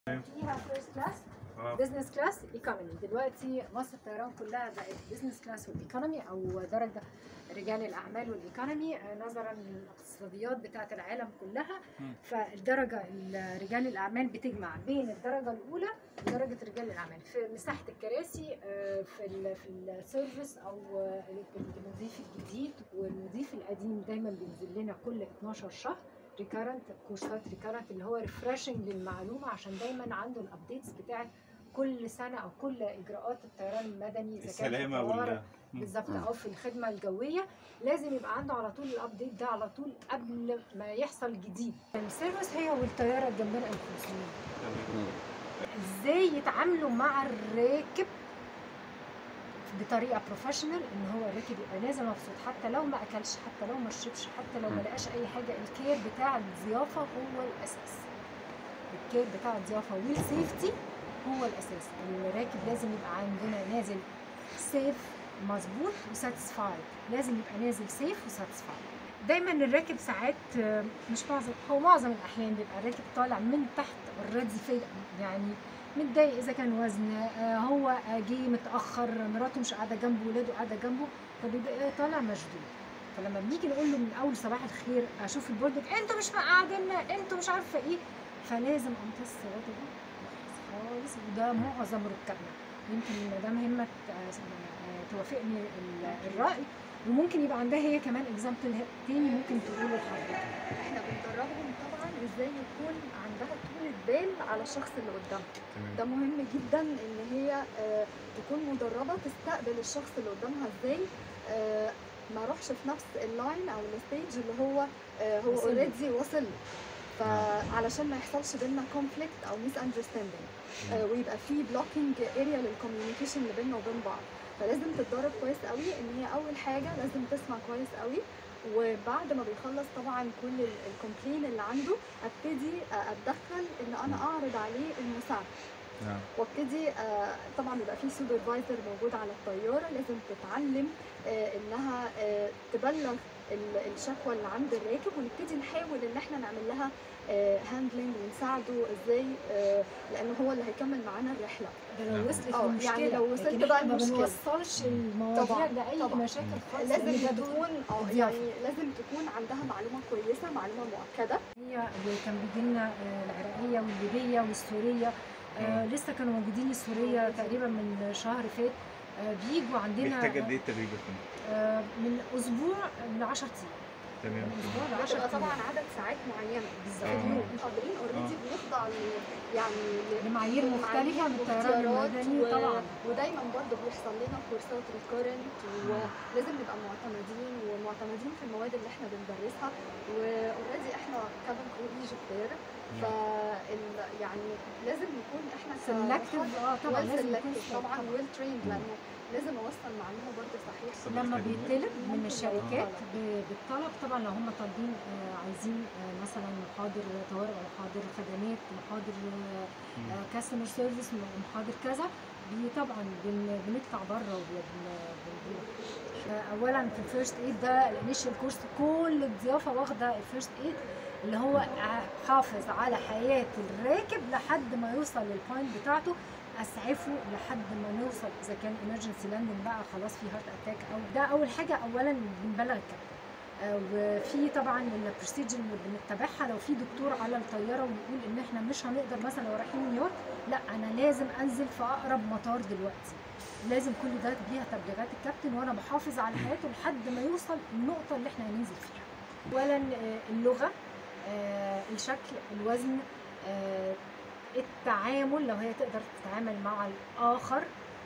فيها فيرست كلاس اه بزنس كلاس ايكونومي دلوقتي مصر الطيران كلها بقت بزنس كلاس والايكونومي او درجه رجال الاعمال والايكونومي آه، نظرا للاقتصاديات بتاعه العالم كلها مم. فالدرجه ال- رجال الاعمال بتجمع بين الدرجه الاولى ودرجه رجال الاعمال في مساحه الكراسي آه، في ال في السيرفيس او آه، المضيف الجديد والمضيف القديم دايما بينزل لنا كل 12 شهر ريكارنت كورسات ريكارنت اللي هو ريفرشنج للمعلومه عشان دايما عنده الابديتس بتاعت كل سنه او كل اجراءات الطيران المدني اذا كان في السلامه الطوارئ وال مم. بالظبط مم. او في الخدمه الجويه لازم يبقى عنده على طول الابديت ده على طول قبل ما يحصل جديد السيرفيس هي والطياره جنبنا 1500 تمام. ازاي يتعاملوا مع الراكب بطريقه بروفيشنال ان هو الراكب يبقى نازل مبسوط حتى لو ما اكلش حتى لو ما شربش حتى لو ما مم. لقاش اي حاجه الكير بتاع الضيافه هو الاساس الكير بتاع الضيافه والسيفتي هو الاساس الراكب لازم يبقى عندنا نازل سيف مظبوط وساتسفايد لازم يبقى نازل سيف وساتسفايد دايما الراكب ساعات آه، مش معظم هو معظم الاحيان بيبقى الراكب طالع من تحت اوريدي فيق يعني متضايق اذا كان وزن آه، هو آه، جه متاخر مراته مش قاعده جنبه ولاده قاعده جنبه فبيبقى طالع مشدود فلما بنيجي نقول له من اول صباح الخير اشوف البوردك انتوا مش مقعديننا انتوا مش عارفه ايه فلازم امتص الوضع ده خالص وده معظم ركابنا يمكن مدام همت آه، آه، توافقني ال- الراي وممكن يبقى عندها هي كمان اكزامبل تاني ممكن تقوله لحضرتك احنا بندربهم طبعا ازاي يكون عندها طولة بال على الشخص اللي قدامها تمام. ده مهم جدا ان هي آه، تكون مدربة تستقبل الشخص اللي قدامها ازاي آه، ما اروحش في نفس اللاين او الستيج اللي هو آه، هو وصل له. اوريدي وصل له. فعلشان ما يحصلش بينا كونفليكت او ميس اندرستاندينج ويبقى في بلوكينج اريا للكوميونيكيشن اللي بيننا وبين بعض فلازم تتدرب كويس قوي ان هي اول حاجه لازم تسمع كويس قوي وبعد ما بيخلص طبعا كل الكومبلين اللي عنده ابتدي اتدخل ان انا اعرض عليه المساعده نعم وابتدي آه، طبعا يبقى في سوبرفايزر موجود على الطياره لازم تتعلم آه، انها آه، تبلغ ال- الشكوى اللي عند الراكب ونبتدي نحاول ان احنا نعمل لها هاندلنج ونساعده ازاي آه، لان هو اللي هيكمل معانا الرحله ده نعم. لو وصلت آه، المشكله يعني لو وصلت لكن بقى إحنا ما المشكلة. بنوصلش المواضيع طبعاً، لاي طبعاً. مشاكل خالص لازم لأن ده تكون اه ضيافة. يعني لازم تكون عندها معلومه كويسه معلومه مؤكده هي اللي كان بيجي لنا آه، العراقيه والليبيه والسوريه آه لسه كانوا موجودين السوريه تقريبا من شهر فات آه بيجوا عندنا بيحتاج قد ايه التدريب يا فندم؟ آه من اسبوع ل 10 ايام تمام من اسبوع ل 10 بتبقى ايام طبعا عدد ساعات معينه بالظبط آه. اليوم الحاضرين اوريدي بنخضع ل- يعني ل- لمعايير مختلفه من الطيران واختيارات المدني و- طبعا ودايما برضه بيحصل لنا كورسات ريكورنت ولازم نبقى معتمدين ومعتمدين في المواد اللي احنا بندرسها واوريدي احنا كابن كرو ايجيبت اير ف يعني لازم نكون احنا سلكتيف اه طبعا لازم يكون selective طبعا ويل تريند لانه لازم اوصل معلومه برضه صحيحه طب لما محتاجين- بيطلب من ممكن الشركات طبعاً. ب- بالطلب طبعا لو هم طالبين آه، عايزين آه، مثلا محاضر طوارئ او محاضر خدمات محاضر كاستمر سيرفيس محاضر كذا بي- طبعا بن- بنطلع بره وبنروح اولا في الفيرست ايد ده الانيشال كورس كل الضيافه واخده الفيرست ايد اللي هو ع- حافظ على حياه الراكب لحد ما يوصل للبوينت بتاعته اسعفه لحد ما نوصل اذا كان ايمرجنسي لاندنج بقى خلاص في هارت اتاك او ده اول حاجه اولا بنبلغ الكابتن آه، وفي طبعا البروسيجر اللي بنتبعها لو في دكتور على الطياره ويقول ان احنا مش هنقدر مثلا لو رايحين نيويورك لا انا لازم انزل في اقرب مطار دلوقتي لازم كل ده بيها تبليغات الكابتن وانا بحافظ على حياته لحد ما يوصل النقطه اللي احنا هننزل فيها اولا آه، اللغه آه، الشكل الوزن آه، التعامل لو هي تقدر تتعامل مع الاخر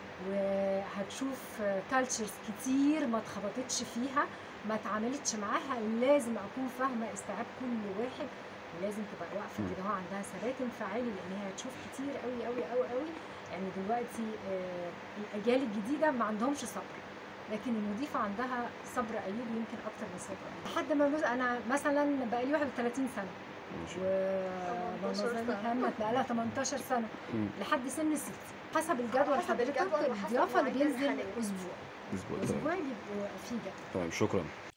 وهتشوف كالتشرز كتير ما اتخبطتش فيها ما اتعاملتش معاها لازم اكون فاهمه استيعاب كل واحد ولازم تبقى واقفه كده هو عندها ثبات انفعالي لان هي هتشوف كتير قوي قوي قوي قوي يعني دلوقتي آه، الاجيال الجديده ما عندهمش صبر لكن المضيفه عندها صبر ايوب يمكن اكتر من صبر أيوب. لحد ما بص- انا مثلا بقى لي 31 سنه ماشي. و 18 سنة. محمد بقى لها 18 سنه مم. لحد سن ال 60 حسب الجدول حسب حضرتك الجدول وحسب الضيافه اللي مواعيد بينزل الحالية. اسبوع اسبوع تمام اسبوع بيبقوا في جدول تمام شكرا